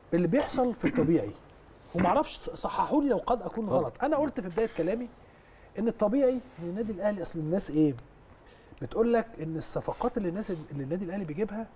اللي بيحصل في الطبيعي ومعرفش صححوا لي لو قد اكون اتفضل. غلط انا قلت في بدايه كلامي ان الطبيعي ان النادي الاهلي اصل الناس ايه بتقول لك ان الصفقات اللي الناس اللي النادي الاهلي بيجيبها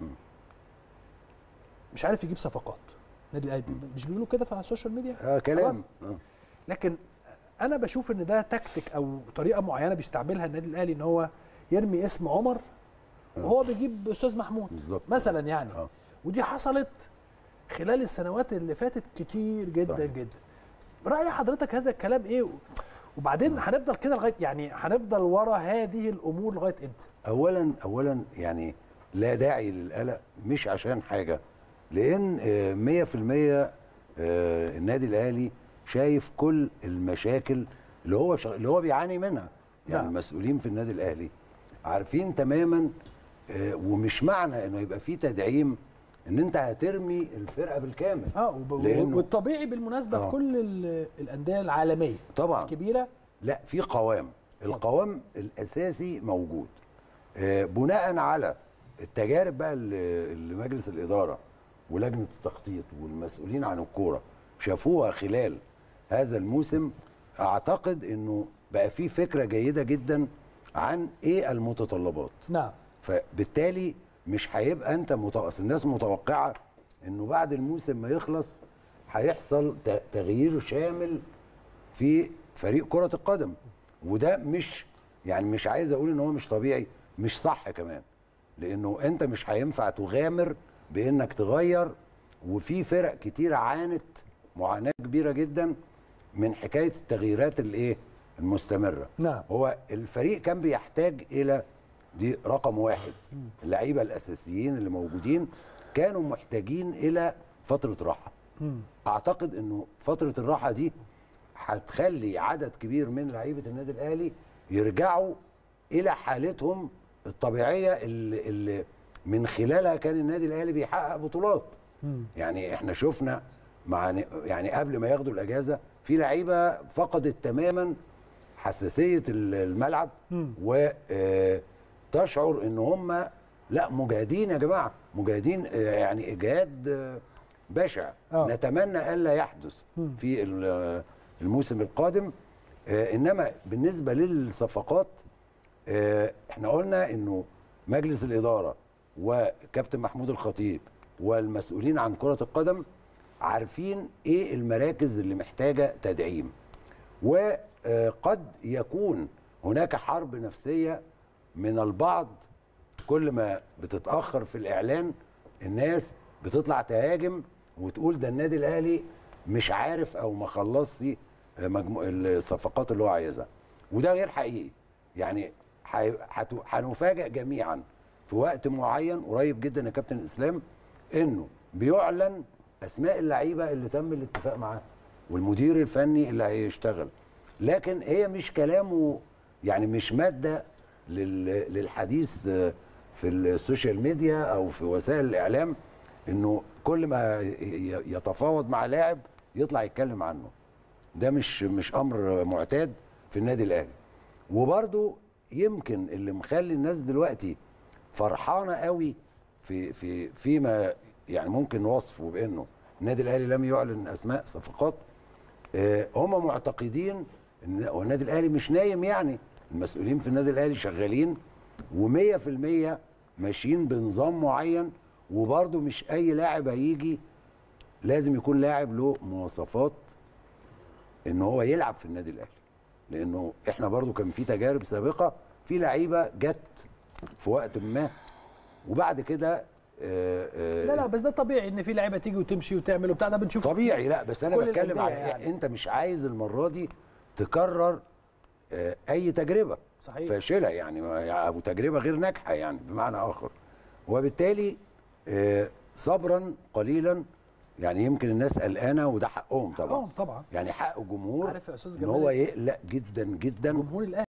مش عارف يجيب صفقات النادي الاهلي بي- مش بيقولوا كده على السوشيال ميديا آه خلاص؟ كلام آه. لكن انا بشوف ان ده تكتيك او طريقه معينه بيستعملها النادي الاهلي ان هو يرمي اسم عمر وهو بيجيب استاذ محمود بالظبط. مثلا يعني آه. ودي حصلت خلال السنوات اللي فاتت كتير جدا صحيح. جدا راي حضرتك هذا الكلام ايه وبعدين هنفضل كده لغايه يعني هنفضل ورا هذه الامور لغايه امتى اولا اولا يعني لا داعي للقلق مش عشان حاجه لان آه، 100% آه، النادي الاهلي شايف كل المشاكل اللي هو شغ... اللي هو بيعاني منها يعني نعم. المسؤولين في النادي الاهلي عارفين تماما آه، ومش معنى انه يبقى في تدعيم ان انت هترمي الفرقه بالكامل اه وب- لأنه- والطبيعي بالمناسبه في آه. كل ال- الانديه العالميه طبعا الكبيره لا في قوام القوام الاساسي موجود آه، بناء على التجارب بقى اللي اللي مجلس الاداره ولجنه التخطيط والمسؤولين عن الكوره شافوها خلال هذا الموسم اعتقد انه بقى في فكره جيده جدا عن ايه المتطلبات نعم فبالتالي مش هيبقى انت متوقع الناس متوقعه انه بعد الموسم ما يخلص هيحصل ت- تغيير شامل في فريق كرة القدم وده مش يعني مش عايز اقول ان هو مش طبيعي مش صح كمان لانه انت مش هينفع تغامر بانك تغير وفي فرق كتير عانت معاناة كبيرة جدا من حكاية التغييرات الايه المستمرة نعم. هو الفريق كان بيحتاج الى دي رقم واحد اللعيبة الاساسيين اللي موجودين كانوا محتاجين الى فترة راحة اعتقد انه فتره الراحه دي هتخلي عدد كبير من لعيبه النادي الاهلي يرجعوا الى حالتهم الطبيعيه اللي, اللي من خلالها كان النادي الاهلي بيحقق بطولات يعني احنا شفنا مع ن- يعني قبل ما ياخدوا الاجازه في لعيبه فقدت تماما حساسيه ال- الملعب وتشعر ان هم لا مجاهدين يا جماعه مجاهدين آه، يعني اجهاد آه، بشع آه. نتمنى الا يحدث في ال- الموسم القادم آه، انما بالنسبه للصفقات آه، احنا قلنا انه مجلس الاداره وكابتن محمود الخطيب والمسؤولين عن كره القدم عارفين ايه المراكز اللي محتاجه تدعيم وقد يكون هناك حرب نفسيه من البعض كل ما بتتاخر في الاعلان الناس بتطلع تهاجم وتقول ده النادي الاهلي مش عارف او ما خلصش مجموع الصفقات اللي هو عايزها وده غير حقيقي يعني حي- هت- هنفاجئ جميعا في وقت معين قريب جدا يا كابتن اسلام انه بيعلن اسماء اللعيبه اللي تم الاتفاق معاها والمدير الفني اللي هيشتغل لكن هي مش كلامه يعني مش ماده لل- للحديث آه، في السوشيال ميديا او في وسائل الاعلام انه كل ما ي- ي- يتفاوض مع لاعب يطلع يتكلم عنه ده مش مش امر معتاد في النادي الاهلي وبرده يمكن اللي مخلي الناس دلوقتي فرحانه قوي في في فيما يعني ممكن وصفه بانه النادي الاهلي لم يعلن اسماء صفقات آه، هم معتقدين ان هو النادي الاهلي مش نايم يعني المسؤولين في النادي الاهلي شغالين و100% ماشيين بنظام معين وبرده مش اي لاعب هيجي لازم يكون لاعب له مواصفات ان هو يلعب في النادي الاهلي لانه احنا برضو كان في تجارب سابقه في لعيبه جت في وقت ما وبعد كده آه، آه، لا لا بس ده طبيعي ان في لعيبه تيجي وتمشي وتعمل وبتاع ده بنشوف طبيعي لا بس انا كل بتكلم الأندية على يعني. يعني. انت مش عايز المره دي تكرر آه، اي تجربه صحيح. فاشله يعني او تجربه غير ناجحه يعني بمعنى اخر وبالتالي آه، صبرا قليلا يعني يمكن الناس قلقانه وده حقهم طبعا حقهم طبعا يعني حق الجمهور عارف يا أستاذ ان جمال هو يقلق جدا جدا جمهور الاهلي